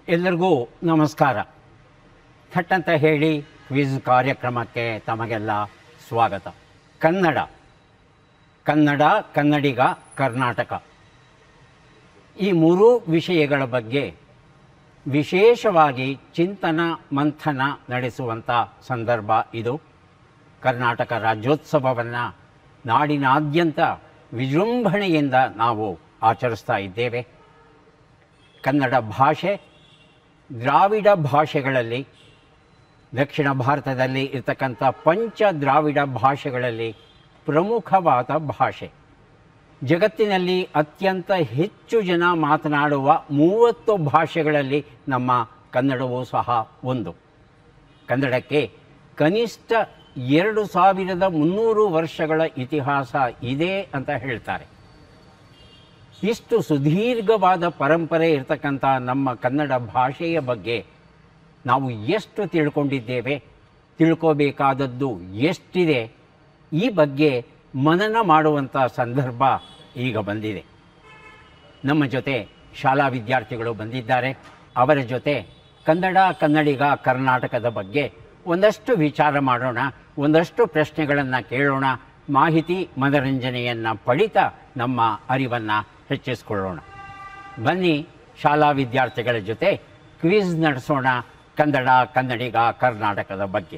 ಎಲ್ಲರಿಗೂ ನಮಸ್ಕಾರ ಥಟ್ ಅಂತ ಹೇಳಿ ಕ್ವಿಜ್ ಕಾರ್ಯಕ್ರಮಕ್ಕೆ ತಮಗೆಲ್ಲ ಸ್ವಾಗತ ಕನ್ನಡ ಕನ್ನಡ ಕನ್ನಡಿಗ ಕರ್ನಾಟಕ ಈ ಮೂರೂ ವಿಷಯಗಳ ಬಗ್ಗೆ ವಿಶೇಷವಾಗಿ ಚಿಂತನ ಮಂಥನ ನಡೆಸುವಂಥ ಸಂದರ್ಭ ಇದು ಕರ್ನಾಟಕ ರಾಜ್ಯೋತ್ಸವವನ್ನು ನಾಡಿನಾದ್ಯಂತ ವಿಜೃಂಭಣೆಯಿಂದ ನಾವು ಆಚರಿಸ್ತಾ ಇದ್ದೇವೆ ಕನ್ನಡ ಭಾಷೆ ದ್ರಾವಿಡ ಭಾಷೆಗಳಲ್ಲಿ ದಕ್ಷಿಣ ಭಾರತದಲ್ಲಿ ಇರ್ತಕ್ಕಂಥ ಪಂಚ ದ್ರಾವಿಡ ಭಾಷೆಗಳಲ್ಲಿ ಪ್ರಮುಖವಾದ ಭಾಷೆ ಜಗತ್ತಿನಲ್ಲಿ ಅತ್ಯಂತ ಹೆಚ್ಚು ಜನ ಮಾತನಾಡುವ ಮೂವತ್ತು ಭಾಷೆಗಳಲ್ಲಿ ನಮ್ಮ ಕನ್ನಡವೂ ಸಹ ಒಂದು ಕನ್ನಡಕ್ಕೆ ಕನಿಷ್ಠ ಎರಡು ಸಾವಿರದ ಮುನ್ನೂರು ವರ್ಷಗಳ ಇತಿಹಾಸ ಇದೆ ಅಂತ ಹೇಳ್ತಾರೆ ಇಷ್ಟು ಸುದೀರ್ಘವಾದ ಪರಂಪರೆ ಇರತಕ್ಕಂಥ ನಮ್ಮ ಕನ್ನಡ ಭಾಷೆಯ ಬಗ್ಗೆ ನಾವು ಎಷ್ಟು ತಿಳ್ಕೊಂಡಿದ್ದೇವೆ ತಿಳ್ಕೋಬೇಕಾದದ್ದು ಎಷ್ಟಿದೆ ಈ ಬಗ್ಗೆ ಮನನ ಮಾಡುವಂಥ ಸಂದರ್ಭ ಈಗ ಬಂದಿದೆ ನಮ್ಮ ಜೊತೆ ಶಾಲಾ ವಿದ್ಯಾರ್ಥಿಗಳು ಬಂದಿದ್ದಾರೆ ಅವರ ಜೊತೆ ಕನ್ನಡ ಕನ್ನಡಿಗ ಕರ್ನಾಟಕದ ಬಗ್ಗೆ ಒಂದಷ್ಟು ವಿಚಾರ ಮಾಡೋಣ ಒಂದಷ್ಟು ಪ್ರಶ್ನೆಗಳನ್ನು ಕೇಳೋಣ ಮಾಹಿತಿ ಮನರಂಜನೆಯನ್ನು ಪಡಿತಾ ನಮ್ಮ ಅರಿವನ್ನು ಹೆಚ್ಚಿಸ್ಕೊಳ್ಳೋಣ ಬನ್ನಿ ಶಾಲಾ ವಿದ್ಯಾರ್ಥಿಗಳ ಜೊತೆ ಕ್ವಿಜ್ ನಡೆಸೋಣ ಕನ್ನಡ ಕನ್ನಡಿಗ ಕರ್ನಾಟಕದ ಬಗ್ಗೆ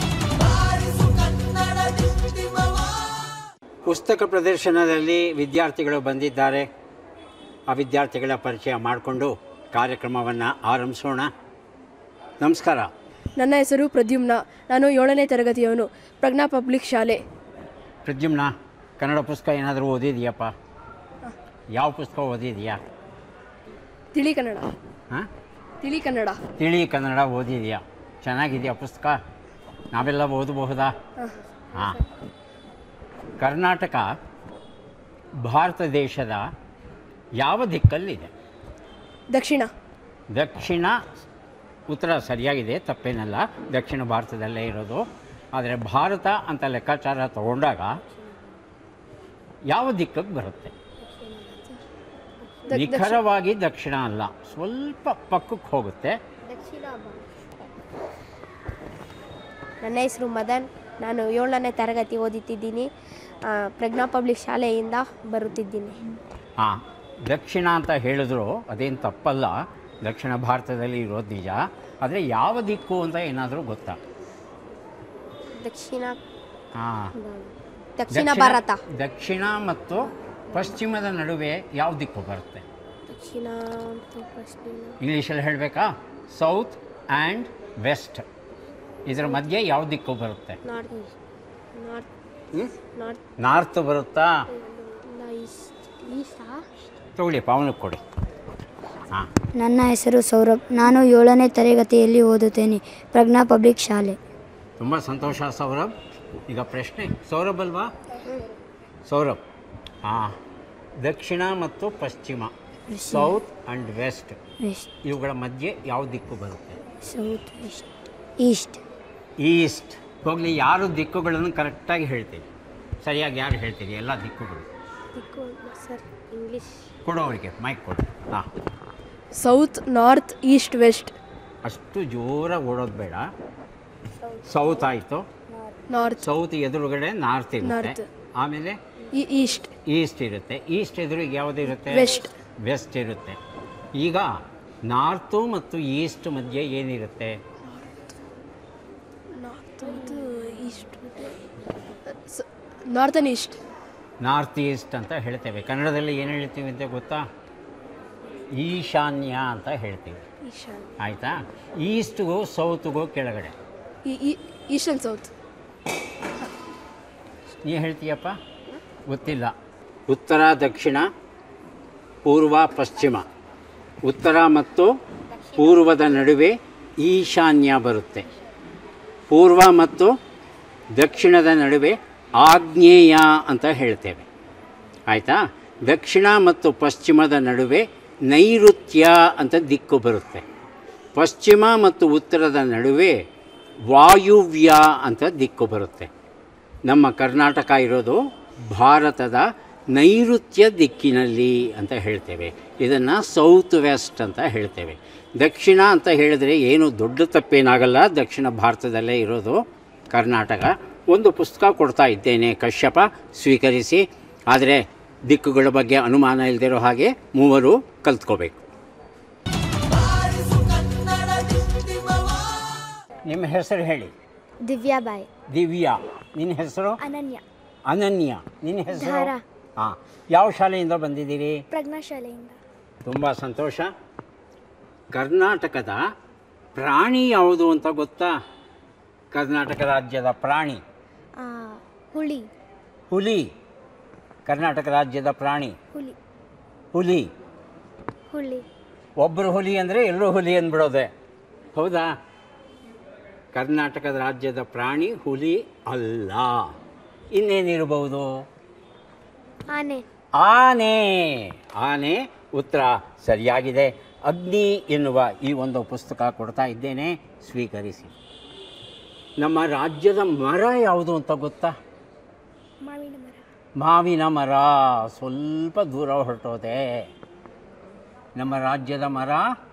ಪುಸ್ತಕ ಪ್ರದರ್ಶನದಲ್ಲಿ ವಿದ್ಯಾರ್ಥಿಗಳು ಬಂದಿದ್ದಾರೆ ಆ ವಿದ್ಯಾರ್ಥಿಗಳ ಪರಿಚಯ ಮಾಡಿಕೊಂಡು ಕಾರ್ಯಕ್ರಮವನ್ನು ಆರಂಭಿಸೋಣ ನಮಸ್ಕಾರ ನನ್ನ ಹೆಸರು ಪ್ರದ್ಯುಮ್ನ ನಾನು ಏಳನೇ ತರಗತಿಯವನು ಪ್ರಜ್ಞಾ ಪಬ್ಲಿಕ್ ಶಾಲೆ ಪ್ರದ್ಯುಮ್ನ ಕನ್ನಡ ಪುಸ್ತಕ ಏನಾದರೂ ಓದಿದೆಯಪ್ಪ ಯಾವ ಪುಸ್ತಕ ಓದಿದೆಯಾ ತಿಳಿ ಕನ್ನಡ ಹಾಂ ತಿಳಿ ಕನ್ನಡ ತಿಳಿ ಕನ್ನಡ ಓದಿದೆಯಾ ಚೆನ್ನಾಗಿದೆಯಾ ಪುಸ್ತಕ ನಾವೆಲ್ಲ ಓದಬಹುದಾ ಹಾಂ ಕರ್ನಾಟಕ ಭಾರತ ದೇಶದ ಯಾವ ದಿಕ್ಕಲ್ಲಿದೆ ದಕ್ಷಿಣ ದಕ್ಷಿಣ ಉತ್ತರ ಸರಿಯಾಗಿದೆ ತಪ್ಪೇನಲ್ಲ ದಕ್ಷಿಣ ಭಾರತದಲ್ಲೇ ಇರೋದು ಆದರೆ ಭಾರತ ಅಂತ ಲೆಕ್ಕಾಚಾರ ತಗೊಂಡಾಗ ಯಾವ ದಿಕ್ಕಿಗೆ ಬರುತ್ತೆ ದ- ನಿಖರವಾಗಿ ದಕ್ಷಿಣ ಅಲ್ಲ ಸ್ವಲ್ಪ ಪಕ್ಕಕ್ಕೆ ಹೋಗುತ್ತೆ ನನ್ನ ಹೆಸರು ಮದನ್ ನಾನು ಏಳನೇ ತರಗತಿ ಓದುತ್ತಿದ್ದೀನಿ ಆ, ಪ್ರಜ್ಞಾ ಪಬ್ಲಿಕ್ ಶಾಲೆಯಿಂದ ಬರುತ್ತಿದ್ದೀನಿ ಹಾಂ ದಕ್ಷಿಣ ಅಂತ ಹೇಳಿದ್ರು ಅದೇನು ತಪ್ಪಲ್ಲ ದಕ್ಷಿಣ ಭಾರತದಲ್ಲಿ ಇರೋದು ನಿಜ ಆದರೆ ಯಾವ ದಿಕ್ಕು ಅಂತ ಏನಾದರೂ ಗೊತ್ತಾ ದಕ್ಷಿಣ ಹಾಂ ದಕ್ಷಿಣ ಭಾರತ ದಕ್ಷಿಣ ಮತ್ತು ಪಶ್ಚಿಮದ ನಡುವೆ ಯಾವ ದಿಕ್ಕು ಬರುತ್ತೆ ದಕ್ಷಿಣ ಮತ್ತು ಪಶ್ಚಿಮ ಇಂಗ್ಲೀಷಲ್ಲಿ ಹೇಳಬೇಕಾ ಸೌತ್ ಆ್ಯಂಡ್ ವೆಸ್ಟ್ ಇದರ ಮಧ್ಯೆ ಯಾವ ದಿಕ್ಕು ಬರುತ್ತೆ ನಾರ್ತ್ ನಾರ್ತ್ ನಾರ್ತ್ ನಾರ್ತ್ ಬರುತ್ತಾ ಈಸ್ಟ್ ಈಸ್ಟಾ ತಗೊಳ್ಳಿ ಪಾವನಕ್ಕೆ ಕೊಡಿ ಹಾಂ ನನ್ನ ಹೆಸರು ಸೌರಭ್ ನಾನು ಏಳನೇ ತರಗತಿಯಲ್ಲಿ ಓದುತ್ತೇನೆ ಪ್ರಜ್ಞಾ ಪಬ್ಲಿಕ್ ಶಾಲೆ ತುಂಬ ಸಂತೋಷ ಸೌರಭ್ ಈಗ ಪ್ರಶ್ನೆ ಸೌರಭ್ ಅಲ್ವಾ ಸೌರಭ್ ಹಾಂ ದಕ್ಷಿಣ ಮತ್ತು ಪಶ್ಚಿಮ ಸೌತ್ ಆ್ಯಂಡ್ ವೆಸ್ಟ್ ವೆಸ್ಟ್ ಇವುಗಳ ಮಧ್ಯೆ ಯಾವ ದಿಕ್ಕು ಬರುತ್ತೆ ಸೌತ್ ವೆಸ್ಟ್ ಈಸ್ಟ್ ಈಸ್ಟ್ ಹೋಗಲಿ ಯಾರು ದಿಕ್ಕುಗಳನ್ನು ಕರೆಕ್ಟಾಗಿ ಹೇಳ್ತೀವಿ ಸರಿಯಾಗಿ ಯಾರು ಹೇಳ್ತೀರಿ ಎಲ್ಲ ದಿಕ್ಕುಗಳು ದಿಕ್ಕು ಸರ್ ಇಂಗ್ಲೀಷ್ ಕೊಡು ಅವರಿಗೆ ಮೈಕ್ ಕೊಡು ಹಾಂ ಸೌತ್ ನಾರ್ತ್ ಈಸ್ಟ್ ವೆಸ್ಟ್ ಅಷ್ಟು ಜೋರಾಗಿ ಓಡೋದು ಬೇಡ ಸೌತ್ ಆಯಿತು ನಾರ್ತ್ ಸೌತ್ ಎದುರುಗಡೆ ನಾರ್ತ್ ಇರುತ್ತೆ North. ಆಮೇಲೆ ಈಸ್ಟ್ ಈಸ್ಟ್ ಇರುತ್ತೆ ಈಸ್ಟ್ ಎದುರಿಗೆ ಯಾವುದು ಇರುತ್ತೆ West. ವೆಸ್ಟ್ ಇರುತ್ತೆ ಈಗ ನಾರ್ತು ಮತ್ತು ಈಸ್ಟ್ ಮಧ್ಯೆ ಏನಿರುತ್ತೆ ನಾರ್ತ್ ಮತ್ತು east north and east north east ಅಂತ ಹೇಳ್ತೇವೆ ಕನ್ನಡದಲ್ಲಿ ಏನು ಹೇಳ್ತೀವಿ ಅಂತ ಗೊತ್ತಾ ಈಶಾನ್ಯ ಅಂತ ಹೇಳ್ತೀವಿ ಈಶಾನ್ ಆಯಿತಾ ಈಸ್ಟ್ಗೂ ಸೌತ್ಗೂ ಕೆಳಗಡೆ ಈಸ್ಟ್ ಆ್ಯಂಡ್ ಸೌತ್ ನೀ ಹೇಳ್ತೀಯಪ್ಪ ಗೊತ್ತಿಲ್ಲ ಉತ್ತರ ದಕ್ಷಿಣ ಪೂರ್ವ ಪಶ್ಚಿಮ ಉತ್ತರ ಮತ್ತು ಪೂರ್ವದ ನಡುವೆ ಈಶಾನ್ಯ ಬರುತ್ತೆ ಪೂರ್ವ ಮತ್ತು ದಕ್ಷಿಣದ ನಡುವೆ ಆಗ್ನೇಯ ಅಂತ ಹೇಳ್ತೇವೆ ಆಯಿತಾ ದಕ್ಷಿಣ ಮತ್ತು ಪಶ್ಚಿಮದ ನಡುವೆ ನೈಋತ್ಯ ಅಂತ ದಿಕ್ಕು ಬರುತ್ತೆ ಪಶ್ಚಿಮ ಮತ್ತು ಉತ್ತರದ ನಡುವೆ ವಾಯುವ್ಯ ಅಂತ ದಿಕ್ಕು ಬರುತ್ತೆ ನಮ್ಮ ಕರ್ನಾಟಕ ಇರೋದು ಭಾರತದ ನೈಋತ್ಯ ದಿಕ್ಕಿನಲ್ಲಿ ಅಂತ ಹೇಳ್ತೇವೆ ಇದನ್ನು ಸೌತ್ ವೆಸ್ಟ್ ಅಂತ ಹೇಳ್ತೇವೆ ದಕ್ಷಿಣ ಅಂತ ಹೇಳಿದ್ರೆ ಏನು ದೊಡ್ಡ ತಪ್ಪೇನಾಗಲ್ಲ ದಕ್ಷಿಣ ಭಾರತದಲ್ಲೇ ಇರೋದು ಕರ್ನಾಟಕ ಒಂದು ಪುಸ್ತಕ ಕೊಡ್ತಾ ಇದ್ದೇನೆ ಕಶ್ಯಪ ಸ್ವೀಕರಿಸಿ ಆದರೆ ದಿಕ್ಕುಗಳ ಬಗ್ಗೆ ಅನುಮಾನ ಇಲ್ಲದಿರೋ ಹಾಗೆ ಮೂವರು ಕಲ್ತ್ಕೋಬೇಕು ನಿಮ್ಮ ಹೆಸರು ಹೇಳಿ ದಿವ್ಯಾಬಾಯಿ ದಿವ್ಯಾ ನಿನ್ನ ಹೆಸರು ಅನನ್ಯ ಅನನ್ಯ ನಿನ್ನ ಹೆಸರು ಧಾರಾ. ಹಾಂ ಯಾವ ಶಾಲೆಯಿಂದ ಬಂದಿದ್ದೀರಿ ಪ್ರಜ್ಞಾಶಾಲೆಯಿಂದ ತುಂಬ ಸಂತೋಷ ಕರ್ನಾಟಕದ ಪ್ರಾಣಿ ಯಾವುದು ಅಂತ ಗೊತ್ತಾ ಕರ್ನಾಟಕ ರಾಜ್ಯದ ಪ್ರಾಣಿ ಹುಳಿ ಹುಲಿ ಕರ್ನಾಟಕ ರಾಜ್ಯದ ಪ್ರಾಣಿ ಹುಲಿ ಹುಲಿ ಹುಳಿ ಒಬ್ಬರು ಹುಲಿ ಅಂದರೆ ಎಲ್ಲರೂ ಹುಲಿ ಅಂದ್ಬಿಡೋದೆ ಹೌದಾ ಕರ್ನಾಟಕದ ರಾಜ್ಯದ ಪ್ರಾಣಿ ಹುಲಿ ಅಲ್ಲ ಇನ್ನೇನಿರಬಹುದು ಆನೆ ಆನೆ ಆನೆ ಉತ್ತರ ಸರಿಯಾಗಿದೆ ಅಗ್ನಿ ಎನ್ನುವ ಈ ಒಂದು ಪುಸ್ತಕ ಕೊಡ್ತಾ ಇದ್ದೇನೆ ಸ್ವೀಕರಿಸಿ ನಮ್ಮ ರಾಜ್ಯದ ಮರ ಯಾವುದು ಅಂತ ಗೊತ್ತಾ ಮಾವಿನ ಮರ ಮಾವಿನ ಮರ ಸ್ವಲ್ಪ ದೂರ ಹೊರಟೋದೆ ನಮ್ಮ ರಾಜ್ಯದ ಮರ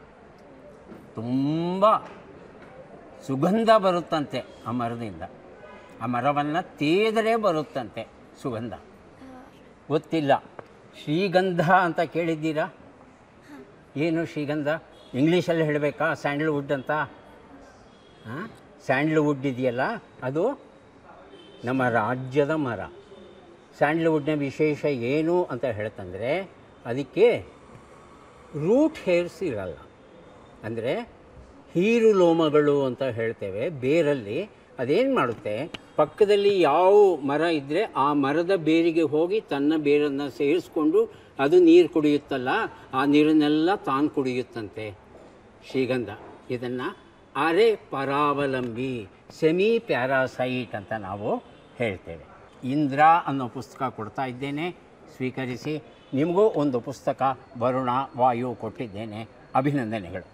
ತುಂಬ ಸುಗಂಧ ಬರುತ್ತಂತೆ ಆ ಮರದಿಂದ ಆ ಮರವನ್ನು ತೇದರೆ ಬರುತ್ತಂತೆ ಸುಗಂಧ ಗೊತ್ತಿಲ್ಲ ಶ್ರೀಗಂಧ ಅಂತ ಕೇಳಿದ್ದೀರಾ ಏನು ಶ್ರೀಗಂಧ ಇಂಗ್ಲೀಷಲ್ಲಿ ಹೇಳಬೇಕಾ ಸ್ಯಾಂಡಲ್ವುಡ್ ಅಂತ ಹಾಂ ಸ್ಯಾಂಡಲ್ವುಡ್ ಇದೆಯಲ್ಲ ಅದು ನಮ್ಮ ರಾಜ್ಯದ ಮರ ಸ್ಯಾಂಡಲ್ವುಡ್ನ ವಿಶೇಷ ಏನು ಅಂತ ಹೇಳ್ತಂದರೆ ಅದಕ್ಕೆ ರೂಟ್ ಹೇರ್ಸ್ ಇರಲ್ಲ ಅಂದರೆ ಹೀರು ಲೋಮಗಳು ಅಂತ ಹೇಳ್ತೇವೆ ಬೇರಲ್ಲಿ ಅದೇನು ಮಾಡುತ್ತೆ ಪಕ್ಕದಲ್ಲಿ ಯಾವ ಮರ ಇದ್ದರೆ ಆ ಮರದ ಬೇರಿಗೆ ಹೋಗಿ ತನ್ನ ಬೇರನ್ನು ಸೇರಿಸ್ಕೊಂಡು ಅದು ನೀರು ಕುಡಿಯುತ್ತಲ್ಲ ಆ ನೀರನ್ನೆಲ್ಲ ತಾನು ಕುಡಿಯುತ್ತಂತೆ ಶ್ರೀಗಂಧ ಇದನ್ನು ಅರೆ ಪರಾವಲಂಬಿ ಸೆಮಿ ಪ್ಯಾರಾಸೈಟ್ ಅಂತ ನಾವು ಹೇಳ್ತೇವೆ ಇಂದ್ರ ಅನ್ನೋ ಪುಸ್ತಕ ಕೊಡ್ತಾ ಇದ್ದೇನೆ ಸ್ವೀಕರಿಸಿ ನಿಮಗೂ ಒಂದು ಪುಸ್ತಕ ವರುಣ ವಾಯು ಕೊಟ್ಟಿದ್ದೇನೆ ಅಭಿನಂದನೆಗಳು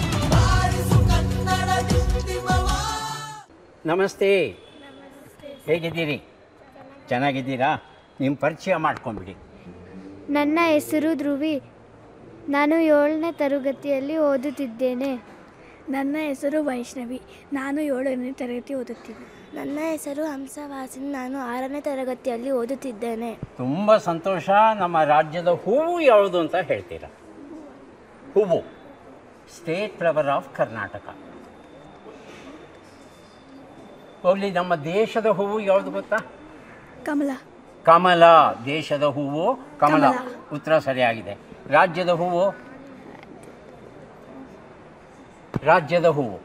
ನಮಸ್ತೆ ಹೇಗಿದ್ದೀರಿ ಚೆನ್ನಾಗಿದ್ದೀರಾ ನಿಮ್ಮ ಪರಿಚಯ ಮಾಡ್ಕೊಂಬಿಡಿ ನನ್ನ ಹೆಸರು ಧ್ರುವಿ ನಾನು ಏಳನೇ ತರಗತಿಯಲ್ಲಿ ಓದುತ್ತಿದ್ದೇನೆ ನನ್ನ ಹೆಸರು ವೈಷ್ಣವಿ ನಾನು ಏಳನೇ ತರಗತಿ ಓದುತ್ತೀನಿ ನನ್ನ ಹೆಸರು ಹಂಸವಾಸಿನ್ ನಾನು ಆರನೇ ತರಗತಿಯಲ್ಲಿ ಓದುತ್ತಿದ್ದೇನೆ ತುಂಬ ಸಂತೋಷ ನಮ್ಮ ರಾಜ್ಯದ ಹೂವು ಯಾವುದು ಅಂತ ಹೇಳ್ತೀರಾ ಹೂವು ಸ್ಟೇಟ್ ಫ್ಲವರ್ ಆಫ್ ಕರ್ನಾಟಕ ಹೋಗ್ಲಿ ನಮ್ಮ ದೇಶದ ಹೂವು ಯಾವುದು ಗೊತ್ತಾ ಕಮಲ ಕಮಲ ದೇಶದ ಹೂವು ಕಮಲ ಉತ್ತರ ಸರಿಯಾಗಿದೆ ರಾಜ್ಯದ ಹೂವು ರಾಜ್ಯದ ಹೂವು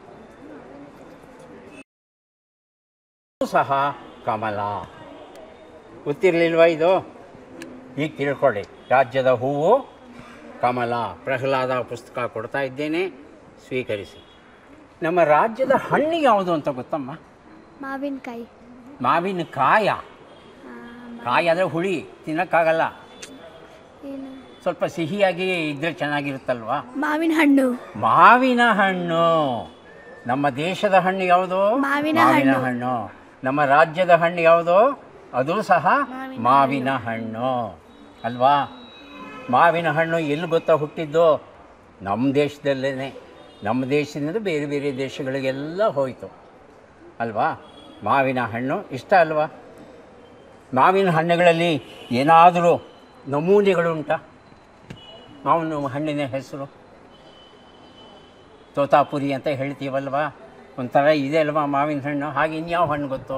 ಸಹ ಕಮಲ ಗೊತ್ತಿರಲಿಲ್ವಾ ಇದು ಈಗ ತಿಳ್ಕೊಳ್ಳಿ ರಾಜ್ಯದ ಹೂವು ಕಮಲ ಪ್ರಹ್ಲಾದ ಪುಸ್ತಕ ಕೊಡ್ತಾ ಇದ್ದೇನೆ ಸ್ವೀಕರಿಸಿ ನಮ್ಮ ರಾಜ್ಯದ ಹಣ್ಣು ಯಾವುದು ಅಂತ ಗೊತ್ತಮ್ಮ ಮಾವಿನಕಾಯಿ ಮಾವಿನ ಕಾಯ ಕಾಯಿ ಅಂದರೆ ಹುಳಿ ತಿನ್ನೋಕ್ಕಾಗಲ್ಲ ಏನು ಸ್ವಲ್ಪ ಸಿಹಿಯಾಗಿ ಇದ್ದರೆ ಚೆನ್ನಾಗಿರುತ್ತಲ್ವಾ ಮಾವಿನ ಹಣ್ಣು ಮಾವಿನ ಹಣ್ಣು ನಮ್ಮ ದೇಶದ ಹಣ್ಣು ಯಾವುದು ಮಾವಿನ ಮಾವಿನ ಹಣ್ಣು ನಮ್ಮ ರಾಜ್ಯದ ಹಣ್ಣು ಯಾವುದು ಅದು ಸಹ ಮಾವಿನ ಹಣ್ಣು ಅಲ್ವಾ ಮಾವಿನ ಹಣ್ಣು ಎಲ್ಲಿ ಗೊತ್ತಾ ಹುಟ್ಟಿದ್ದು ನಮ್ಮ ದೇಶದಲ್ಲೇ ನಮ್ಮ ದೇಶದಿಂದ ಬೇರೆ ಬೇರೆ ದೇಶಗಳಿಗೆಲ್ಲ ಹೋಯಿತು ಅಲ್ವಾ ಮಾವಿನ ಹಣ್ಣು ಇಷ್ಟ ಅಲ್ವಾ ಮಾವಿನ ಹಣ್ಣುಗಳಲ್ಲಿ ಏನಾದರೂ ನಮೂನೆಗಳುಂಟಾ ಮಾವಿನ ಹಣ್ಣಿನ ಹೆಸರು ತೋತಾಪುರಿ ಅಂತ ಹೇಳ್ತೀವಲ್ವಾ ಒಂಥರ ಇದೆ ಅಲ್ವಾ ಮಾವಿನ ಹಣ್ಣು ಹಾಗೆ ಇನ್ಯಾವ ಹಣ್ಣು ಗೊತ್ತು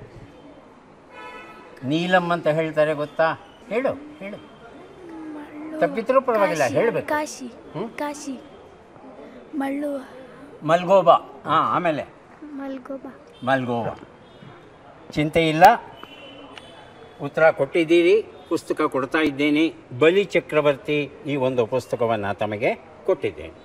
ನೀಲಮ್ ಅಂತ ಹೇಳ್ತಾರೆ ಗೊತ್ತಾ ಹೇಳು ಹೇಳು ತಪ್ಪಿದ್ರೂ ಪರವಾಗಿಲ್ಲ ಹೇಳಬೇಕು ಕಾಶಿ ಹ್ಮ್? ಕಾಶಿ ಮಳ್ಳು ಮಲ್ಗೋಬ ಹಾಂ ಆಮೇಲೆ ಮಲ್ಗೋಬಾ ಮಲ್ಗೋವ ಚಿಂತೆ ಇಲ್ಲ ಉತ್ತರ ಕೊಟ್ಟಿದ್ದೀರಿ ಪುಸ್ತಕ ಕೊಡ್ತಾ ಇದ್ದೇನೆ ಬಲಿ ಚಕ್ರವರ್ತಿ ಈ ಒಂದು ಪುಸ್ತಕವನ್ನು ತಮಗೆ ಕೊಟ್ಟಿದ್ದೇನೆ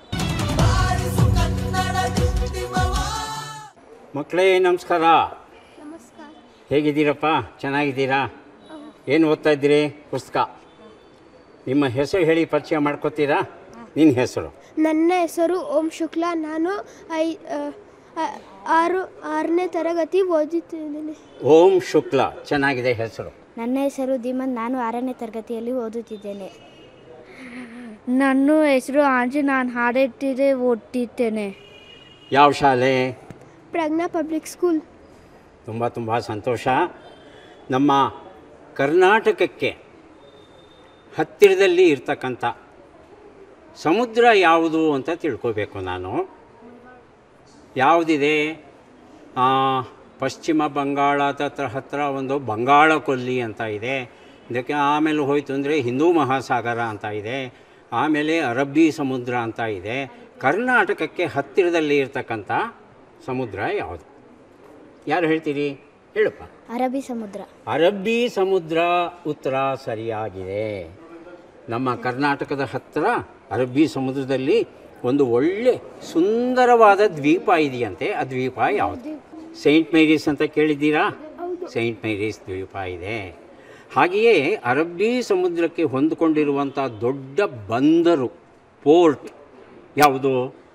ಮಕ್ಕಳೇ ನಮಸ್ಕಾರ ನಮಸ್ಕಾರ ಹೇಗಿದ್ದೀರಪ್ಪ ಚೆನ್ನಾಗಿದ್ದೀರಾ ಏನು ಓದ್ತಾ ಇದ್ದೀರಿ ಪುಸ್ತಕ ನಿಮ್ಮ ಹೆಸರು ಹೇಳಿ ಪರಿಚಯ ಮಾಡ್ಕೋತೀರಾ ನಿನ್ನ ಹೆಸರು ನನ್ನ ಹೆಸರು ಓಂ ಶುಕ್ಲಾ ನಾನು ಐ ಆ, ಆರು ಆರನೇ ತರಗತಿ ಓದುತ್ತಿದ್ದೇನೆ ಓಂ ಶುಕ್ಲ ಚೆನ್ನಾಗಿದೆ ಹೆಸರು ನನ್ನ ಹೆಸರು ಧೀಮಂತ್ ನಾನು ಆರನೇ ತರಗತಿಯಲ್ಲಿ ಓದುತ್ತಿದ್ದೇನೆ ನನ್ನ ಹೆಸರು ಆಂಜಿ ನಾನು ಹಾಡೆಟ್ಟಿದೆ ಓದ್ತಿದ್ದೇನೆ ಯಾವ ಶಾಲೆ ಪ್ರಜ್ಞಾ ಪಬ್ಲಿಕ್ ಸ್ಕೂಲ್ ತುಂಬ ತುಂಬ ಸಂತೋಷ ನಮ್ಮ ಕರ್ನಾಟಕಕ್ಕೆ ಹತ್ತಿರದಲ್ಲಿ ಇರ್ತಕ್ಕಂಥ ಸಮುದ್ರ ಯಾವುದು ಅಂತ ತಿಳ್ಕೋಬೇಕು ನಾನು ಯಾವುದಿದೆ ಆ, ಪಶ್ಚಿಮ ಬಂಗಾಳದ ಹತ್ರ ಹತ್ರ ಒಂದು ಬಂಗಾಳ ಕೊಲ್ಲಿ ಅಂತ ಇದೆ ಇದಕ್ಕೆ ಆಮೇಲೆ ಹೋಯಿತು ಅಂದರೆ ಹಿಂದೂ ಮಹಾಸಾಗರ ಅಂತ ಇದೆ ಆಮೇಲೆ ಅರಬ್ಬಿ ಸಮುದ್ರ ಅಂತ ಇದೆ ಕರ್ನಾಟಕಕ್ಕೆ ಹತ್ತಿರದಲ್ಲಿ ಇರ್ತಕ್ಕಂಥ ಸಮುದ್ರ ಯಾವುದು ಯಾರು ಹೇಳ್ತೀರಿ ಹೇಳಪ್ಪ ಅರಬ್ಬಿ ಸಮುದ್ರ ಅರಬ್ಬಿ ಸಮುದ್ರ ಉತ್ತರ ಸರಿಯಾಗಿದೆ ನಮ್ಮ ಕರ್ನಾಟಕದ ಹತ್ತಿರ ಅರಬ್ಬಿ ಸಮುದ್ರದಲ್ಲಿ ಒಂದು ಒಳ್ಳೆ ಸುಂದರವಾದ ದ್ವೀಪ ಇದೆಯಂತೆ ಆ ದ್ವೀಪ ಯಾವುದು ಸೈಂಟ್ ಮೇರೀಸ್ ಅಂತ ಕೇಳಿದ್ದೀರಾ ಸೈಂಟ್ ಮೇರೀಸ್ ದ್ವೀಪ ಇದೆ ಹಾಗೆಯೇ ಅರಬ್ಬಿ ಸಮುದ್ರಕ್ಕೆ ಹೊಂದಿಕೊಂಡಿರುವಂಥ ದೊಡ್ಡ ಬಂದರು ಪೋರ್ಟ್ ಯಾವುದು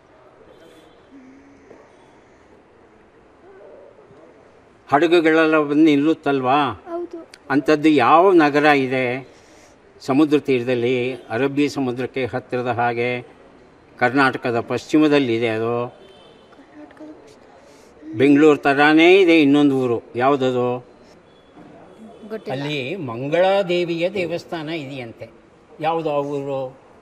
ಹಡಗುಗಳೆಲ್ಲ ಬಂದು ನಿಲ್ಲುತ್ತಲ್ವಾ ಹೌದು ಅಂಥದ್ದು ಯಾವ ನಗರ ಇದೆ ಸಮುದ್ರ ತೀರದಲ್ಲಿ ಅರಬ್ಬಿ ಸಮುದ್ರಕ್ಕೆ ಹತ್ತಿರದ ಹಾಗೆ ಕರ್ನಾಟಕದ ಪಶ್ಚಿಮದಲ್ಲಿದೆ ಅದು ಬೆಂಗಳೂರು ಥರನೇ ಇದೆ ಇನ್ನೊಂದು ಊರು ಯಾವುದದು ಅಲ್ಲಿ ಮಂಗಳಾದೇವಿಯ ದೇವಸ್ಥಾನ ಇದೆಯಂತೆ ಯಾವುದು ಆ ಊರು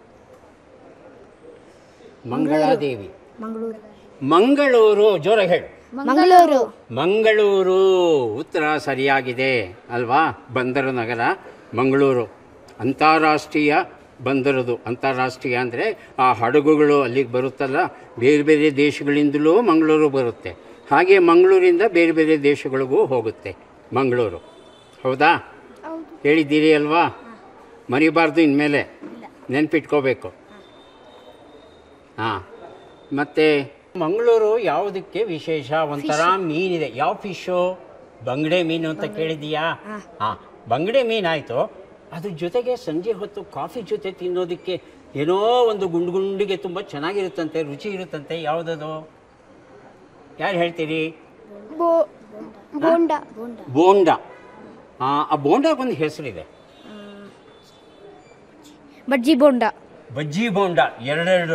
ಮಂಗಳಾದೇವಿ ಮಂಗಳೂರು ಮಂಗಳೂರು ಜೋರಾಗಿ ಹೇಳು ಮಂಗಳೂರು ಮಂಗಳೂರು ಉತ್ತರ ಸರಿಯಾಗಿದೆ ಅಲ್ವಾ ಬಂದರು ನಗರ ಮಂಗಳೂರು ಅಂತಾರಾಷ್ಟ್ರೀಯ ಬಂದರದು ಅಂತಾರಾಷ್ಟ್ರೀಯ ಅಂದರೆ ಆ ಹಡಗುಗಳು ಅಲ್ಲಿಗೆ ಬರುತ್ತಲ್ಲ ಬೇರೆ ಬೇರೆ ದೇಶಗಳಿಂದಲೂ ಮಂಗಳೂರು ಬರುತ್ತೆ ಹಾಗೆ ಮಂಗಳೂರಿಂದ ಬೇರೆ ಬೇರೆ ದೇಶಗಳಿಗೂ ಹೋಗುತ್ತೆ ಮಂಗಳೂರು ಹೌದಾ ಹೇಳಿದ್ದೀರಿ ಅಲ್ವಾ ಮರಿಬಾರ್ದು ಇನ್ಮೇಲೆ ನೆನ್ಪಿಟ್ಕೋಬೇಕು ಹಾಂ ಮತ್ತು ಮಂಗಳೂರು ಯಾವುದಕ್ಕೆ ವಿಶೇಷ ಒಂಥರ ಮೀನಿದೆ ಯಾವ ಫಿಶು ಬಂಗಡೆ ಮೀನು ಅಂತ ಕೇಳಿದೀಯಾ ಹಾಂ ಬಂಗಡೆ ಮೀನಾಯಿತು ಅದ್ರ ಜೊತೆಗೆ ಸಂಜೆ ಹೊತ್ತು ಕಾಫಿ ಜೊತೆ ತಿನ್ನೋದಕ್ಕೆ ಏನೋ ಒಂದು ಗುಂಡು ಗುಂಡಿಗೆ ತುಂಬ ಚೆನ್ನಾಗಿರುತ್ತಂತೆ ರುಚಿ ಇರುತ್ತಂತೆ ಯಾವುದದು ಯಾರು ಹೇಳ್ತೀರಿ ಬೋ ಬೋಂಡ ಬೋಂಡ ಆ, ಆ ಬೋಂಡಕ್ಕೊಂದು ಹೆಸರಿದೆ ಬಜ್ಜಿ ಬೋಂಡ ಬಜ್ಜಿ ಬೋಂಡ ಎರಡೆರಡು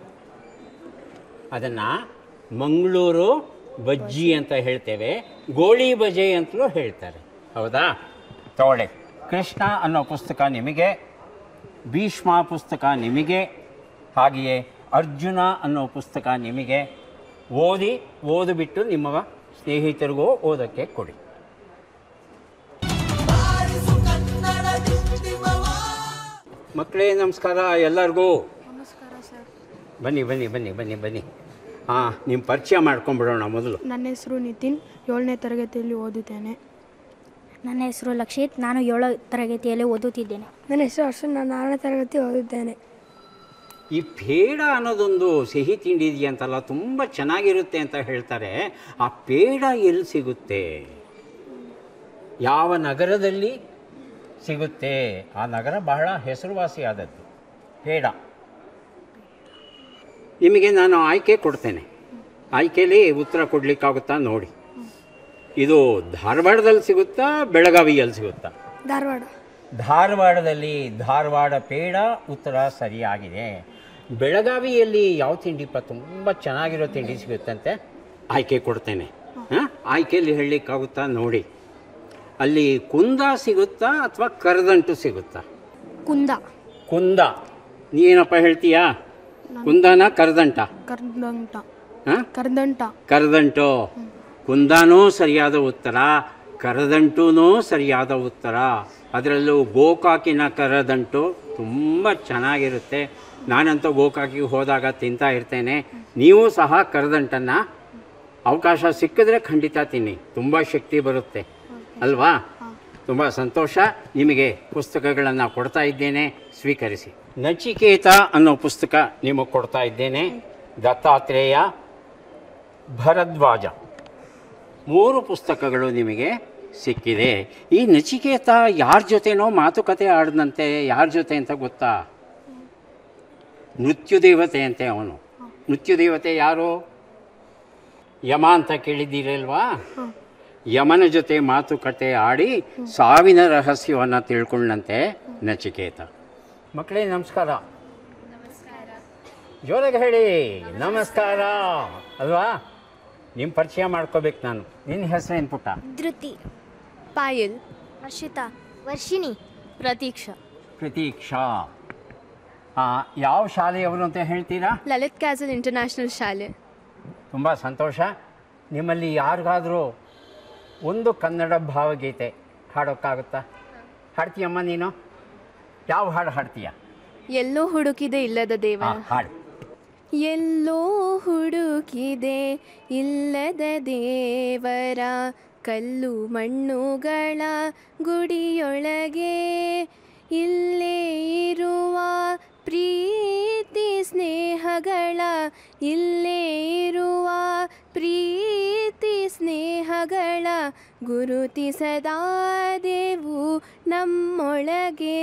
ಅದನ್ನು ಮಂಗಳೂರು ಬಜ್ಜಿ ಅಂತ ಹೇಳ್ತೇವೆ ಗೋಳಿ ಬಜೆ ಅಂತಲೂ ಹೇಳ್ತಾರೆ ಹೌದಾ ತಗೊಳ್ಳಿ ಕೃಷ್ಣ ಅನ್ನೋ ಪುಸ್ತಕ ನಿಮಗೆ ಭೀಷ್ಮ ಪುಸ್ತಕ ನಿಮಗೆ ಹಾಗೆಯೇ ಅರ್ಜುನ ಅನ್ನೋ ಪುಸ್ತಕ ನಿಮಗೆ ಓದಿ ಓದಿಬಿಟ್ಟು ನಿಮ್ಮ ಸ್ನೇಹಿತರಿಗೂ ಓದೋಕ್ಕೆ ಕೊಡಿ ಮಕ್ಕಳೇ ನಮಸ್ಕಾರ ಎಲ್ಲರಿಗೂ ಬನ್ನಿ ಬನ್ನಿ ಬನ್ನಿ ಬನ್ನಿ ಬನ್ನಿ ಹಾಂ ನಿಮ್ಮ ಪರಿಚಯ ಮಾಡ್ಕೊಂಬಿಡೋಣ ಮೊದಲು ನನ್ನ ಹೆಸರು ನಿತಿನ್ ಏಳನೇ ತರಗತಿಯಲ್ಲಿ ಓದುತ್ತೇನೆ ನನ್ನ ಹೆಸರು ಲಕ್ಷಿತ್ ನಾನು ಏಳು ತರಗತಿಯಲ್ಲಿ ಓದುತ್ತಿದ್ದೇನೆ ನನ್ನ ಹೆಸರು ಅರ್ಶನ್ ನಾನು ಆರನೇ ತರಗತಿ ಓದುತ್ತೇನೆ ಈ ಪೇಡ ಅನ್ನೋದೊಂದು ಸಿಹಿ ತಿಂಡಿ ಇದೆಯಂತಲ್ಲ ತುಂಬ ಚೆನ್ನಾಗಿರುತ್ತೆ ಅಂತ ಹೇಳ್ತಾರೆ ಆ ಪೇಡ ಎಲ್ಲಿ ಸಿಗುತ್ತೆ ಯಾವ ನಗರದಲ್ಲಿ ಸಿಗುತ್ತೆ ಆ ನಗರ ಬಹಳ ಹೆಸರುವಾಸಿಯಾದದ್ದು ಪೇಡ ನಿಮಗೆ ನಾನು ಆಯ್ಕೆ ಕೊಡ್ತೇನೆ ಆಯ್ಕೆಯಲ್ಲಿ ಉತ್ತರ ಕೊಡಲಿಕ್ಕಾಗುತ್ತಾ ನೋಡಿ ಇದು ಧಾರವಾಡದಲ್ಲಿ ಸಿಗುತ್ತಾ ಬೆಳಗಾವಿಯಲ್ಲಿ ಸಿಗುತ್ತಾ ಧಾರವಾಡ ಧಾರವಾಡದಲ್ಲಿ ಧಾರವಾಡ ಪೇಡ ಉತ್ತರ ಸರಿಯಾಗಿದೆ ಬೆಳಗಾವಿಯಲ್ಲಿ ಯಾವ ತಿಂಡಿಪ್ಪ ತುಂಬ ಚೆನ್ನಾಗಿರೋ ತಿಂಡಿ ಸಿಗುತ್ತಂತೆ ಆಯ್ಕೆ ಕೊಡ್ತೇನೆ ಹಾಂ ಆಯ್ಕೆಯಲ್ಲಿ ಹೇಳಲಿಕ್ಕಾಗುತ್ತಾ ನೋಡಿ ಅಲ್ಲಿ ಕುಂದ ಸಿಗುತ್ತಾ ಅಥವಾ ಕರದಂಟು ಸಿಗುತ್ತಾ ಕುಂದ ಕುಂದ ನೀನಪ್ಪ ಹೇಳ್ತೀಯಾ ಕುಂದನ ಕರದಂಟ ಕರ್ದಂಟ ಹಾಂ ಕರ್ದಂಟ ಕರದಂಟು ಕುಂದಾನೂ ಸರಿಯಾದ ಉತ್ತರ ಕರದಂಟೂ ಸರಿಯಾದ ಉತ್ತರ ಅದರಲ್ಲೂ ಗೋಕಾಕಿನ ಕರದಂಟು ತುಂಬ ಚೆನ್ನಾಗಿರುತ್ತೆ ನಾನಂತೂ ಗೋಕಾಕಿಗೆ ಹೋದಾಗ ತಿಂತಾ ಇರ್ತೇನೆ ನೀವು ಸಹ ಕರದಂಟನ್ನು ಅವಕಾಶ ಸಿಕ್ಕಿದ್ರೆ ಖಂಡಿತ ತಿನ್ನಿ ತುಂಬ ಶಕ್ತಿ ಬರುತ್ತೆ ಅಲ್ವಾ ತುಂಬ ಸಂತೋಷ ನಿಮಗೆ ಪುಸ್ತಕಗಳನ್ನು ಕೊಡ್ತಾ ಇದ್ದೇನೆ ಸ್ವೀಕರಿಸಿ ನಚಿಕೇತ ಅನ್ನೋ ಪುಸ್ತಕ ನಿಮಗೆ ಕೊಡ್ತಾ ಇದ್ದೇನೆ ದತ್ತಾತ್ರೇಯ ಭರದ್ವಾಜ ಮೂರು ಪುಸ್ತಕಗಳು ನಿಮಗೆ ಸಿಕ್ಕಿದೆ ಈ ನಚಿಕೇತ ಯಾರ ಜೊತೆನೋ ಮಾತುಕತೆ ಆಡಿದಂತೆ ಯಾರ ಜೊತೆ ಅಂತ ಗೊತ್ತಾ ನೃತ್ಯದೇವತೆ ಅಂತೆ ಅವನು ನೃತ್ಯದೇವತೆ ಯಾರು ಯಮ ಅಂತ ಕೇಳಿದ್ದೀರಲ್ವಾ ಯಮನ ಜೊತೆ ಮಾತುಕತೆ ಆಡಿ ಸಾವಿನ ರಹಸ್ಯವನ್ನು ತಿಳ್ಕೊಂಡಂತೆ ನಚಿಕೇತ ಮಕ್ಕಳೇ ನಮಸ್ಕಾರ ಜೋರಾಗಿ ಹೇಳಿ ನಮಸ್ಕಾರ ಅಲ್ವಾ ನಿಮ್ಮ ಪರಿಚಯ ಮಾಡ್ಕೋಬೇಕು ನಾನು ನಿನ್ನ ಹೆಸರೇನು ಪುಟ್ಟ ಧೃತಿ ಪಾಯಲ್ ಹರ್ಷಿತಾ ವರ್ಷಿಣಿ ಪ್ರತೀಕ್ಷಾ ಪ್ರತೀಕ್ಷಾ ಆ, ಯಾವ ಶಾಲೆಯವರು ಅಂತ ಹೇಳ್ತೀರಾ ಲಲಿತ್ ಕ್ಯಾಸಲ್ ಇಂಟರ್ನ್ಯಾಷನಲ್ ಶಾಲೆ ತುಂಬ ಸಂತೋಷ ನಿಮ್ಮಲ್ಲಿ ಯಾರಿಗಾದರೂ ಒಂದು ಕನ್ನಡ ಭಾವಗೀತೆ ಹಾಡೋಕ್ಕಾಗುತ್ತಾ ಹಾಡ್ತೀಯಮ್ಮ ನೀನು ಯಾವ ಹಾಡು ಹಾಡ್ತೀಯ ಎಲ್ಲೋ ಹುಡುಕಿದೆ ಇಲ್ಲದ ಆ, ದೇವರ ಹಾಡು ಎಲ್ಲೋ ಹುಡುಕಿದೆ ಇಲ್ಲದ ದೇವರ ಕಲ್ಲು ಮಣ್ಣುಗಳ ಗುಡಿಯೊಳಗೆ ಇಲ್ಲೇ ಇರುವ ಪ್ರೀತಿ ಸ್ನೇಹಗಳ ಇಲ್ಲೇ ಇರುವ ಪ್ರೀತಿ ಸ್ನೇಹಗಳ ಗುರುತಿಸದಾದೆವು ನಮ್ಮೊಳಗೆ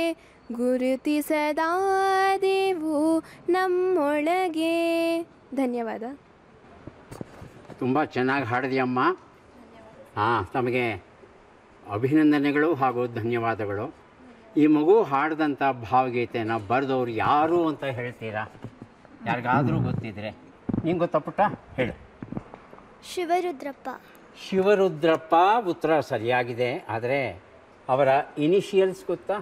ಗುರುತಿಸದಾದೆವು ನಮ್ಮೊಳಗೆ ಧನ್ಯವಾದ ತುಂಬ ಚೆನ್ನಾಗಿ ಹಾಡಿದೆಯಮ್ಮ ಹಾಂ ತಮಗೆ ಅಭಿನಂದನೆಗಳು ಹಾಗೂ ಧನ್ಯವಾದಗಳು ಈ ಮಗು ಹಾಡಿದಂಥ ಭಾವಗೀತೆನ ಬರೆದವ್ರು ಯಾರು ಅಂತ ಹೇಳ್ತೀರಾ ಯಾರಿಗಾದರೂ ಗೊತ್ತಿದ್ರೆ ನಿಂಗೆ ಗೊತ್ತಾ ಪುಟ್ಟ ಹೇಳು ಶಿವರುದ್ರಪ್ಪ ಶಿವರುದ್ರಪ್ಪ ಉತ್ತರ ಸರಿಯಾಗಿದೆ ಆದರೆ ಅವರ ಇನಿಷಿಯಲ್ಸ್ ಗೊತ್ತಾ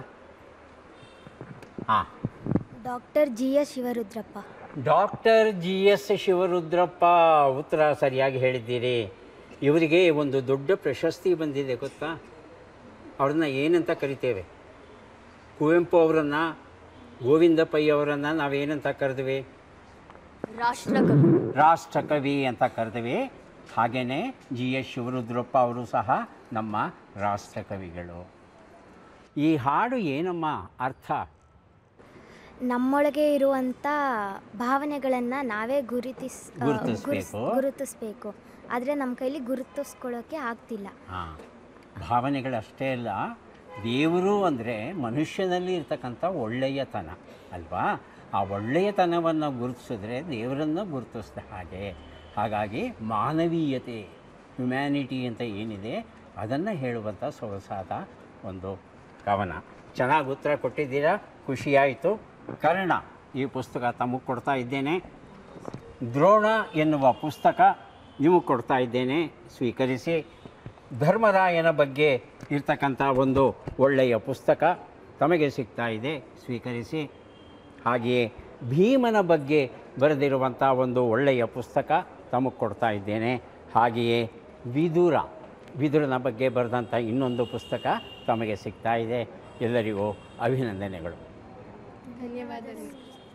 ಹಾಂ doctor G S Shivarudrappa doctor G S Shivarudrappa ಉತ್ತರ ಸರಿಯಾಗಿ ಹೇಳಿದ್ದೀರಿ ಇವರಿಗೆ ಒಂದು ದೊಡ್ಡ ಪ್ರಶಸ್ತಿ ಬಂದಿದೆ ಗೊತ್ತಾ ಅವ್ರನ್ನ ಏನಂತ ಕರಿತೇವೆ ಕುವೆಂಪು ಅವರನ್ನು ಗೋವಿಂದ ಪೈ ಅವರನ್ನು ನಾವೇನಂತ ಕರೆದ್ವಿ ರಾಷ್ಟ್ರಕವಿ ರಾಷ್ಟ್ರಕವಿ ಅಂತ ಕರೆದ್ವಿ ಹಾಗೆಯೇ ಜಿ ಎಸ್ ಶಿವರುದ್ರಪ್ಪ ಅವರು ಸಹ ನಮ್ಮ ರಾಷ್ಟ್ರಕವಿಗಳು ಈ ಹಾಡು ಏನಮ್ಮ ಅರ್ಥ ನಮ್ಮೊಳಗೆ ಇರುವಂಥ ಭಾವನೆಗಳನ್ನು ನಾವೇ ಗುರುತಿಸ್ ಆ, ಗುರುತಿಸ್ಬೇಕು. ಗುರುಸ್- ಗುರುತಿಸ್ಬೇಕು ಆದರೆ ನಮ್ಮ ಕೈಲಿ ಗುರುತಿಸ್ಕೊಳ್ಳೋಕ್ಕೆ ಆಗ್ತಿಲ್ಲ ಹಾಂ ಭಾವನೆಗಳಷ್ಟೇ ಅಲ್ಲ ದೇವರು ಅಂದರೆ ಮನುಷ್ಯನಲ್ಲಿ ಇರ್ತಕ್ಕಂಥ ಒಳ್ಳೆಯತನ ಅಲ್ವಾ ಆ ಒಳ್ಳೆಯತನವನ್ನು ಗುರುತಿಸಿದ್ರೆ ದೇವರನ್ನು ಗುರುತಿಸಿದ ಹಾಗೆ ಹಾಗಾಗಿ ಮಾನವೀಯತೆ ಹ್ಯುಮ್ಯಾನಿಟಿ ಅಂತ ಏನಿದೆ ಅದನ್ನು ಹೇಳುವಂಥ ಸೊಗಸಾದ ಒಂದು ಕವನ ಚೆನ್ನಾಗಿ ಉತ್ತರ ಕೊಟ್ಟಿದ್ದೀರಾ ಖುಷಿಯಾಯಿತು ಕರ್ಣ ಈ ಪುಸ್ತಕ ತಮಗೆ ಕೊಡ್ತಾ ಇದ್ದೇನೆ ದ್ರೋಣ ಎನ್ನುವ ಪುಸ್ತಕ ನಿಮಗೆ ಕೊಡ್ತಾ ಇದ್ದೇನೆ ಸ್ವೀಕರಿಸಿ ಧರ್ಮರಾಯನ ಬಗ್ಗೆ ಇರ್ತಕ್ಕಂಥ ಒಂದು ಒಳ್ಳೆಯ ಪುಸ್ತಕ ತಮಗೆ ಸಿಗ್ತಾ ಇದೆ ಸ್ವೀಕರಿಸಿ ಹಾಗೆಯೇ ಭೀಮನ ಬಗ್ಗೆ ಬರೆದಿರುವಂಥ ಒಂದು ಒಳ್ಳೆಯ ಪುಸ್ತಕ ತಮಗೆ ಕೊಡ್ತಾ ಇದ್ದೇನೆ ಹಾಗೆಯೇ ವಿದುರ ವಿದುರನ ಬಗ್ಗೆ ಬರೆದಂಥ ಇನ್ನೊಂದು ಪುಸ್ತಕ ತಮಗೆ ಸಿಗ್ತಾ ಇದೆ ಎಲ್ಲರಿಗೂ ಅಭಿನಂದನೆಗಳು ಧನ್ಯವಾದಗಳು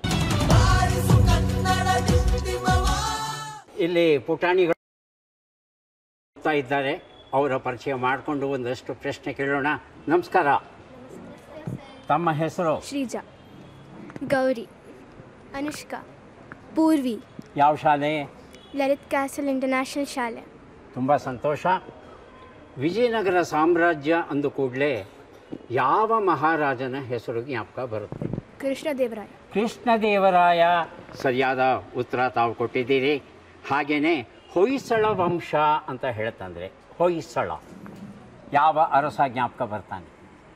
ಇಲ್ಲಿ ಪುಟಾಣಿಗಳು ಬರ್ತಾ ಇದ್ದಾರೆ ಅವರ ಪರಿಚಯ ಮಾಡಿಕೊಂಡು ಒಂದಷ್ಟು ಪ್ರಶ್ನೆ ಕೇಳೋಣ ನಮಸ್ಕಾರ ತಮ್ಮ ಹೆಸರು ಶ್ರೀಜಾ ಗೌರಿ ಅನುಷ್ಕಾ ಪೂರ್ವಿ ಯಾವ ಶಾಲೆ ಲಲಿತ್ ಕ್ಯಾಸಲ್ ಇಂಟರ್ನ್ಯಾಷನಲ್ ಶಾಲೆ ತುಂಬ ಸಂತೋಷ ವಿಜಯನಗರ ಸಾಮ್ರಾಜ್ಯ ಅಂದ ಕೂಡಲೇ ಯಾವ ಮಹಾರಾಜನ ಹೆಸರು ಜ್ಞಾಪಕ ಬರುತ್ತೆ ಕೃಷ್ಣದೇವರಾಯ ಕೃಷ್ಣದೇವರಾಯ ಸರಿಯಾದ ಉತ್ತರ ತಾವು ಕೊಟ್ಟಿದ್ದೀರಿ ಹಾಗೆಯೇ ಹೊಯ್ಸಳ ವಂಶ ಅಂತ ಹೇಳ್ತಂದ್ರೆ ಹೊಯ್ಸಳ ಯಾವ ಅರಸ ಜ್ಞಾಪಕ ಬರ್ತಾನೆ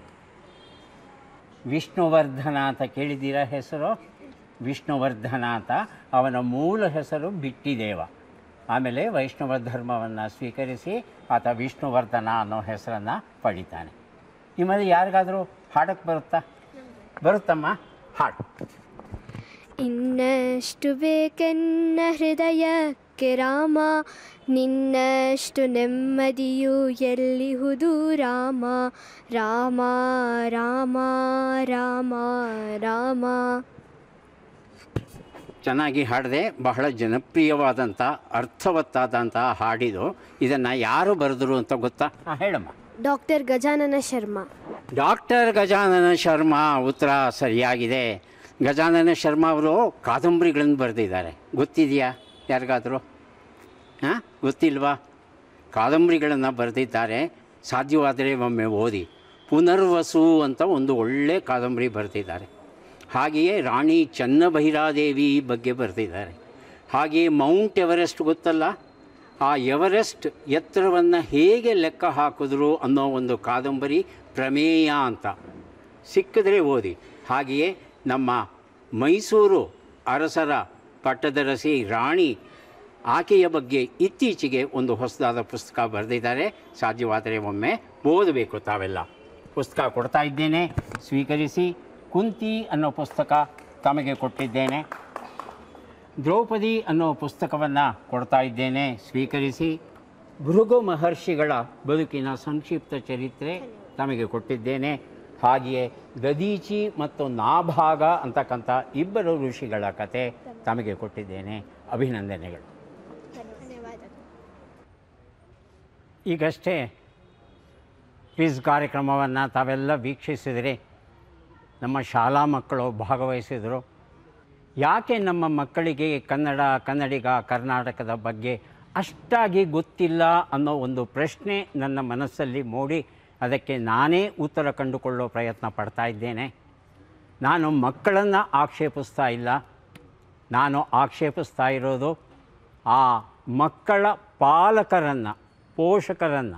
ವಿಷ್ಣುವರ್ಧನ ಅಂತ ಕೇಳಿದ್ದೀರಾ ಹೆಸರು ವಿಷ್ಣುವರ್ಧನ ಅಂತ ಅವನ ಮೂಲ ಹೆಸರು ಬಿಟ್ಟಿದೇವ ಆಮೇಲೆ ವೈಷ್ಣವ ಧರ್ಮವನ್ನು ಸ್ವೀಕರಿಸಿ ಆತ ವಿಷ್ಣುವರ್ಧನ ಅನ್ನೋ ಹೆಸರನ್ನು ಪಡಿತಾನೆ ನಿಮ್ಮಲ್ಲಿ ಯಾರಿಗಾದರೂ ಹಾಡಕ್ಕೆ ಬರುತ್ತಾ ಬರುತ್ತಮ್ಮ ಹಾಡು ಇನ್ನಷ್ಟು ಬೇಕೆನ್ನ ಹೃದಯಕ್ಕೆ ರಾಮ ನಿನ್ನಷ್ಟು ನೆಮ್ಮದಿಯು ಎಲ್ಲಿಹುದು ರಾಮ ರಾಮ ರಾಮ ರಾಮ ರಾಮ ಚೆನ್ನಾಗಿ ಹಾಡಿದೆ ಬಹಳ ಜನಪ್ರಿಯವಾದಂಥ ಅರ್ಥವತ್ತಾದಂಥ ಹಾಡಿದು ಇದನ್ನು ಯಾರು ಬರೆದರು ಅಂತ ಗೊತ್ತಾ ಹಾಂ ಹೇಳಮ್ಮ ಡಾಕ್ಟರ್ ಗಜಾನನ ಶರ್ಮಾ ಡಾಕ್ಟರ್ ಗಜಾನನ ಶರ್ಮಾ ಉತ್ತರ ಸರಿಯಾಗಿದೆ ಗಜಾನನ ಶರ್ಮಾ ಅವರು ಕಾದಂಬರಿಗಳನ್ನು ಬರೆದಿದ್ದಾರೆ ಗೊತ್ತಿದೆಯಾ ಯಾರಿಗಾದರೂ ಹಾಂ ಗೊತ್ತಿಲ್ವಾ ಕಾದಂಬರಿಗಳನ್ನು ಬರೆದಿದ್ದಾರೆ ಸಾಧ್ಯವಾದರೆ ಒಮ್ಮೆ ಓದಿ ಪುನರ್ವಸು ಅಂತ ಒಂದು ಒಳ್ಳೆ ಕಾದಂಬರಿ ಬರೆದಿದ್ದಾರೆ ಹಾಗೆಯೇ ರಾಣಿ ಚನ್ನಭೈರಾದೇವಿ ಬಗ್ಗೆ ಬರೆದಿದ್ದಾರೆ ಹಾಗೆಯೇ ಮೌಂಟ್ ಎವರೆಸ್ಟ್ ಗೊತ್ತಲ್ಲ ಆ ಎವರೆಸ್ಟ್ ಎತ್ತರವನ್ನು ಹೇಗೆ ಲೆಕ್ಕ ಹಾಕಿದ್ರು ಅನ್ನೋ ಒಂದು ಕಾದಂಬರಿ ಪ್ರಮೇಯ ಅಂತ ಸಿಕ್ಕಿದ್ರೆ ಓದಿ ಹಾಗೆಯೇ ನಮ್ಮ ಮೈಸೂರು ಅರಸರ ಪಟ್ಟದರಸಿ ರಾಣಿ ಆಕೆಯ ಬಗ್ಗೆ ಇತ್ತೀಚೆಗೆ ಒಂದು ಹೊಸದಾದ ಪುಸ್ತಕ ಬರೆದಿದ್ದಾರೆ ಸಾಧ್ಯವಾದರೆ ಒಮ್ಮೆ ಓದಬೇಕು ತಾವೆಲ್ಲ ಪುಸ್ತಕ ಕೊಡ್ತಾ ಇದ್ದೇನೆ ಸ್ವೀಕರಿಸಿ ಕುಂತಿ ಅನ್ನೋ ಪುಸ್ತಕ ತಮಗೆ ಕೊಟ್ಟಿದ್ದೇನೆ ದ್ರೌಪದಿ ಅನ್ನೋ ಪುಸ್ತಕವನ್ನು ಕೊಡ್ತಾ ಇದ್ದೇನೆ ಸ್ವೀಕರಿಸಿ ಭೃಗು ಮಹರ್ಷಿಗಳ ಬದುಕಿನ ಸಂಕ್ಷಿಪ್ತ ಚರಿತ್ರೆ ತಮಗೆ ಕೊಟ್ಟಿದ್ದೇನೆ ಹಾಗೆಯೇ ದದೀಚಿ ಮತ್ತು ನಾಭಾಗ ಅಂತಕ್ಕಂಥ ಇಬ್ಬರು ಋಷಿಗಳ ಕತೆ ತಮಗೆ ಕೊಟ್ಟಿದ್ದೇನೆ ಅಭಿನಂದನೆಗಳು ಈಗಷ್ಟೇ ಕ್ವಿಜ್ ಕಾರ್ಯಕ್ರಮವನ್ನು ತಾವೆಲ್ಲ ವೀಕ್ಷಿಸಿದರೆ ನಮ್ಮ ಶಾಲಾ ಮಕ್ಕಳು ಭಾಗವಹಿಸಿದರು ಯಾಕೆ ನಮ್ಮ ಮಕ್ಕಳಿಗೆ ಕನ್ನಡ ಕನ್ನಡಿಗ ಕರ್ನಾಟಕದ ಬಗ್ಗೆ ಅಷ್ಟಾಗಿ ಗೊತ್ತಿಲ್ಲ ಅನ್ನೋ ಒಂದು ಪ್ರಶ್ನೆ ನನ್ನ ಮನಸ್ಸಲ್ಲಿ ಮೂಡಿ ಅದಕ್ಕೆ ನಾನೇ ಉತ್ತರ ಕಂಡುಕೊಳ್ಳೋ ಪ್ರಯತ್ನ ಪಡ್ತಾ ಇದ್ದೇನೆ ನಾನು ಮಕ್ಕಳನ್ನು ಆಕ್ಷೇಪಿಸ್ತಾ ಇಲ್ಲ ನಾನು ಆಕ್ಷೇಪಿಸ್ತಾ ಇರೋದು ಆ ಮಕ್ಕಳ ಪಾಲಕರನ್ನು ಪೋಷಕರನ್ನು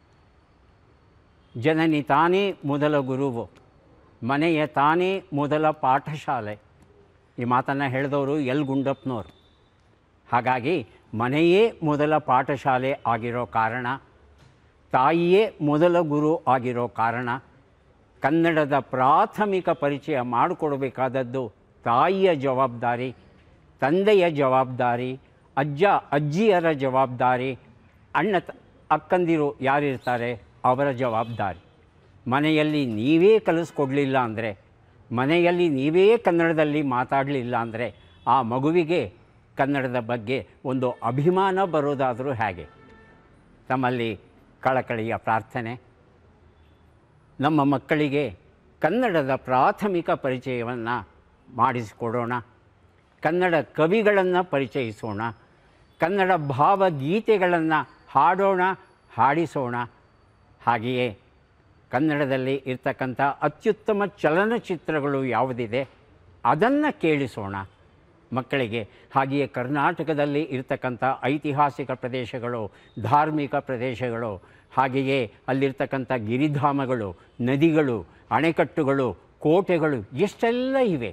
ಜನನಿ ತಾನೇ ಮೊದಲ ಗುರುವು ಮನೆಯ ತಾನೇ ಮೊದಲ ಪಾಠಶಾಲೆ ಈ ಮಾತನ್ನು ಹೇಳಿದವರು ಎಲ್ ಗುಂಡಪ್ಪನವರು ಹಾಗಾಗಿ ಮನೆಯೇ ಮೊದಲ ಪಾಠಶಾಲೆ ಆಗಿರೋ ಕಾರಣ ತಾಯಿಯೇ ಮೊದಲ ಗುರು ಆಗಿರೋ ಕಾರಣ ಕನ್ನಡದ ಪ್ರಾಥಮಿಕ ಪರಿಚಯ ಮಾಡಿಕೊಡಬೇಕಾದದ್ದು ತಾಯಿಯ ಜವಾಬ್ದಾರಿ ತಂದೆಯ ಜವಾಬ್ದಾರಿ ಅಜ್ಜ ಅಜ್ಜಿಯರ ಜವಾಬ್ದಾರಿ ಅಣ್ಣ ತ- ಅಕ್ಕಂದಿರು ಯಾರಿರ್ತಾರೆ ಅವರ ಜವಾಬ್ದಾರಿ ಮನೆಯಲ್ಲಿ ನೀವೇ ಕಲಿಸ್ಕೊಡ್ಲಿಲ್ಲ ಅಂದರೆ ಮನೆಯಲ್ಲಿ ನೀವೇ ಕನ್ನಡದಲ್ಲಿ ಮಾತಾಡಲಿಲ್ಲ ಅಂದರೆ ಆ ಮಗುವಿಗೆ ಕನ್ನಡದ ಬಗ್ಗೆ ಒಂದು ಅಭಿಮಾನ ಬರೋದಾದರೂ ಹೇಗೆ ತಮ್ಮಲ್ಲಿ ಕಳಕಳಿಯ ಪ್ರಾರ್ಥನೆ ನಮ್ಮ ಮಕ್ಕಳಿಗೆ ಕನ್ನಡದ ಪ್ರಾಥಮಿಕ ಪರಿಚಯವನ್ನು ಮಾಡಿಸಿಕೊಡೋಣ ಕನ್ನಡ ಕವಿಗಳನ್ನು ಪರಿಚಯಿಸೋಣ ಕನ್ನಡ ಭಾವಗೀತೆಗಳನ್ನು ಹಾಡೋಣ ಹಾಡಿಸೋಣ ಹಾಗೆಯೇ ಕನ್ನಡದಲ್ಲಿ ಇರ್ತಕ್ಕಂಥ ಅತ್ಯುತ್ತಮ ಚಲನಚಿತ್ರಗಳು ಯಾವುದಿದೆ ಅದನ್ನು ಕೇಳಿಸೋಣ ಮಕ್ಕಳಿಗೆ ಹಾಗೆಯೇ ಕರ್ನಾಟಕದಲ್ಲಿ ಇರ್ತಕ್ಕಂಥ ಐತಿಹಾಸಿಕ ಪ್ರದೇಶಗಳು ಧಾರ್ಮಿಕ ಪ್ರದೇಶಗಳು ಹಾಗೆಯೇ ಅಲ್ಲಿರ್ತಕ್ಕಂಥ ಗಿರಿಧಾಮಗಳು ನದಿಗಳು ಅಣೆಕಟ್ಟುಗಳು ಕೋಟೆಗಳು ಎಷ್ಟೆಲ್ಲ ಇವೆ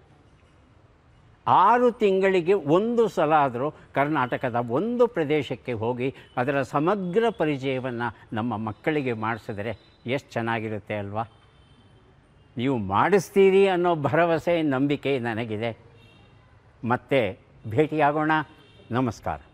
ಆರು ತಿಂಗಳಿಗೆ ಒಂದು ಸಲ ಆದರೂ ಕರ್ನಾಟಕದ ಒಂದು ಪ್ರದೇಶಕ್ಕೆ ಹೋಗಿ ಅದರ ಸಮಗ್ರ ಪರಿಚಯವನ್ನು ನಮ್ಮ ಮಕ್ಕಳಿಗೆ ಮಾಡಿಸಿದ್ರೆ ಎಷ್ಟು ಚೆನ್ನಾಗಿರುತ್ತೆ ಅಲ್ವಾ ನೀವು ಮಾಡಿಸ್ತೀರಿ ಅನ್ನೋ ಭರವಸೆ ನಂಬಿಕೆ ನನಗಿದೆ ಮತ್ತೆ ಭೇಟಿಯಾಗೋಣ ನಮಸ್ಕಾರ